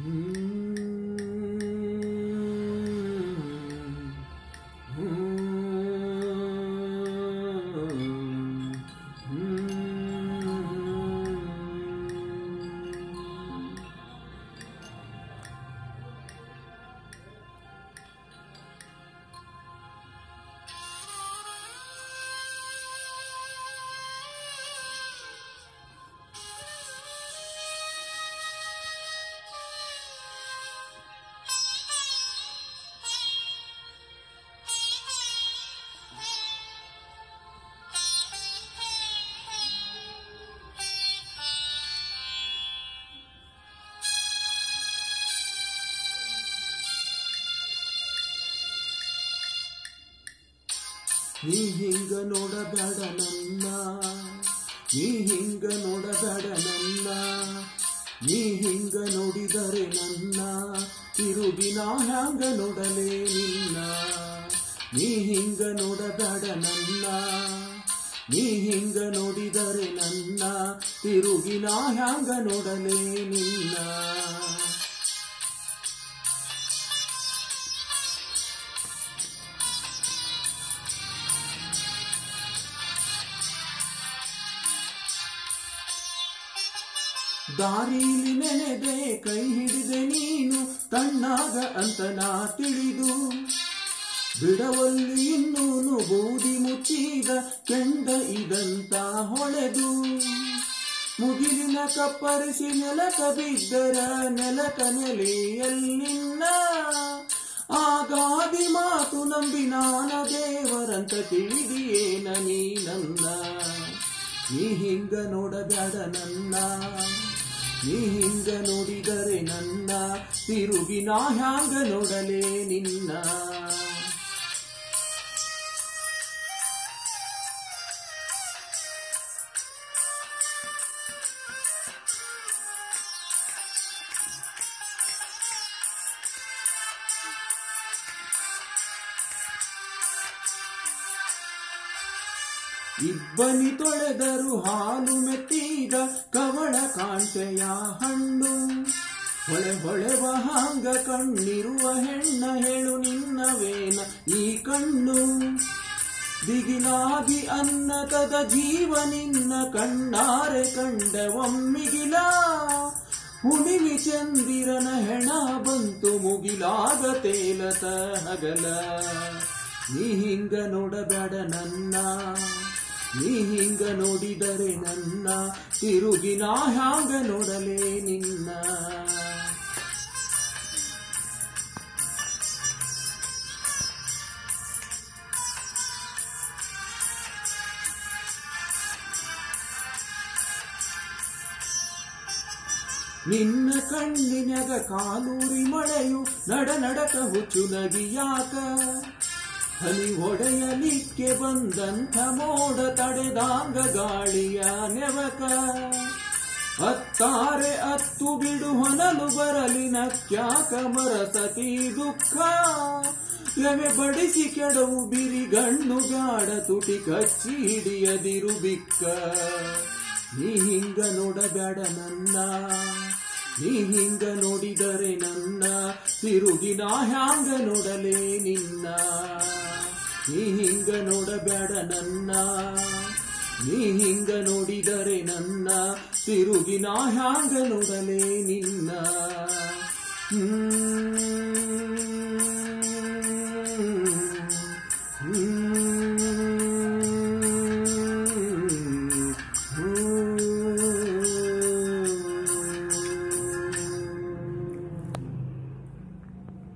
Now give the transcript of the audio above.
ನೀ ಹಿಂಗ ನೋಡಬೇಡ ನನ್ನ ನೀ ಹಿಂಗ ನೋಡಬೇಡ ನನ್ನ ನೀ ಹಿಂಗ ನೋಡಿದರೆ ನನ್ನ ತಿರುಗಿನ ಹ್ಯಾಂಗ ನೋಡಲೇ ನಿನ್ನ ನೀ ಹಿಂಗ ನೋಡಬೇಡ ನನ್ನ ನೀ ಹಿಂಗ ನೋಡಿದರೆ ನನ್ನ ತಿರುಗಿನ ಹ್ಯಾಂಗ ನೋಡಲೇ ನಿನ್ನ ದಾರೀಲಿ ನೆನೆದೆ ಕೈ ಹಿಡಿದೆ ನೀನು ತಣ್ಣಾಗ ಅಂತ ನಾ ತಿಳಿದು ಬಿಡವಲ್ಲಿ ಇನ್ನೂನು ಬೂದಿ ಮುಚ್ಚಿದ ಕೆಂಡ ಇದಂತ ಹೊಳೆದು ಮುಗಿಲಿನ ಕಪ್ಪರಿಸಿ ನೆಲಕ ಬಿದ್ದರ ನೆಲಕ ನೆಲೆಯಲ್ಲಿನ್ನ ಆಗಾದಿ ಮಾತು ನಂಬಿ ನಾನ ದೇವರಂತ ತಿಳಿದಿಯೇನ ನೀ ನನ್ನ ನೀ ಹಿಂಗ ನೋಡಬೇಡ ನನ್ನ ನೀ ಹಿಂಗ ನೋಡಿದರೆ ನನ್ನ ತಿರುಗಿ ನಾ ಹ್ಯಾಂಗ ನೋಡಲೇ ನಿನ್ನ ಇಬ್ಬನಿ ತೊಳೆದರು ಹಾಲು ಮೆತ್ತಿದ ಕವಳ ಕಾಂತೆಯ ಹಣ್ಣು ಹೊಳೆ ಹೊಳೆವ ಹಾಂಗ ಕಣ್ಣಿರುವ ಹೆಣ್ಣ ಹೇಳು ನಿನ್ನವೇನ ಈ ಕಣ್ಣು ದಿಗಿಲಾಗಿ ಅನ್ನತದ ಜೀವ ನಿನ್ನ ಕಣ್ಣಾರೆ ಕಂಡ ಒಮ್ಮಿಗಿಲ ಹುಣಿವಿ ಚಂದಿರನ ಹೆಣ ಬಂತು ಮುಗಿಲಾಗ ತೇಲತ ಹಗಲ ನೀ ಹಿಂಗ ನೋಡಬೇಡ ನನ್ನ ನೀ ಹಿಂಗ ನೋಡಿದರೆ ನನ್ನ ತಿರುಗಿ ನಾ ಹ್ಯಾಂಗ ನೋಡಲೇ ನಿನ್ನ ನಿನ್ನ ಕಣ್ಣಿನಗ ಕಾಲೂರಿ ಮಳೆಯು ನಡ ನಡಕ ಹುಚ್ಚು ನಗಿಯಾಕ ಹನಿ ಒಡೆಯಲಿಕ್ಕೆ ಬಂದಂಥ ಮೋಡ ತಡೆದಾಂಗ ಗಾಳಿಯ ನೆವಕ ಅತ್ತಾರೆ ಅತ್ತು ಬಿಡು ಹೊನಲು ಬರಲಿ ನಕ್ಯಾಕ ಮರಸತಿ ದುಃಖ ಎವೆ ಬಡಿಸಿ ಕೆಡವು ಬಿರಿ ಗಣ್ಣು ಗಾಡ ತುಟಿ ಕಚ್ಚಿ ಹಿಡಿಯದಿರು ಬಿಕ್ಕ ನೀ ಹಿಂಗ ನೋಡಬೇಡ ನನ್ನ ನೀ ಹಿಂಗ ನೋಡಿದರೆ ನನ್ನ ತಿರುಗಿ ನಾ ಹ್ಯಾಂಗ ನೋಡಲೇ ನಿನ್ನ ನೀ ಹಿಂಗ ನೋಡಬೇಡ ನನ್ನ ನೀ ಹಿಂಗ ನೋಡಿದರೆ ನನ್ನ ತಿರುಗಿ ನಾ ಹ್ಯಾಂಗ ನೋಡಲೇ ನಿನ್ನ ಹ್ಮ್